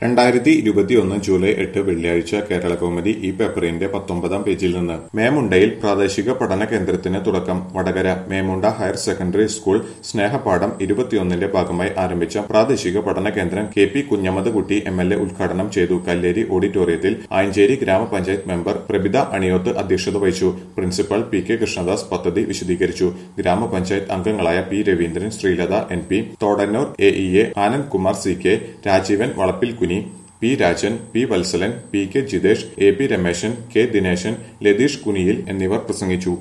രണ്ടായിരത്തി ഇരുപത്തിയൊന്ന് ജൂലൈ എട്ട് വെള്ളിയാഴ്ച കേരള കൗമുദി ഈ പേപ്പറിന്റെ പത്തൊമ്പതാം പേജിൽ നിന്ന് മേമുണ്ടയിൽ പ്രാദേശിക പഠന കേന്ദ്രത്തിന് തുടക്കം Vadakara Memunda higher secondary school സ്നേഹപാഠം ഇരുപത്തിയൊന്നിന്റെ ഭാഗമായി ആരംഭിച്ച പ്രാദേശിക പഠന കേന്ദ്രം K P Kunhammedkutty M L A ഉദ്ഘാടനം ചെയ്തു കല്ലേരി ഓഡിറ്റോറിയത്തിൽ ആയഞ്ചേരി ഗ്രാമപഞ്ചായത്ത് മെമ്പർ പ്രഭിത അണിയോത്ത് അധ്യക്ഷത വഹിച്ചു പ്രിൻസിപ്പൽ പി കെ കൃഷ്ണദാസ് പദ്ധതി വിശദീകരിച്ചു ഗ്രാമപഞ്ചായത്ത് അംഗങ്ങളായ P Raveendran Sreelatha N P Thodannur A E A Anand Kumar C K Rajeevan Valappil Kuni P Rajan P Valsalan P K Jithesh A P Rameshan K Dineshan Latheesh കുനിയിൽ എന്നിവർ പ്രസംഗിച്ചു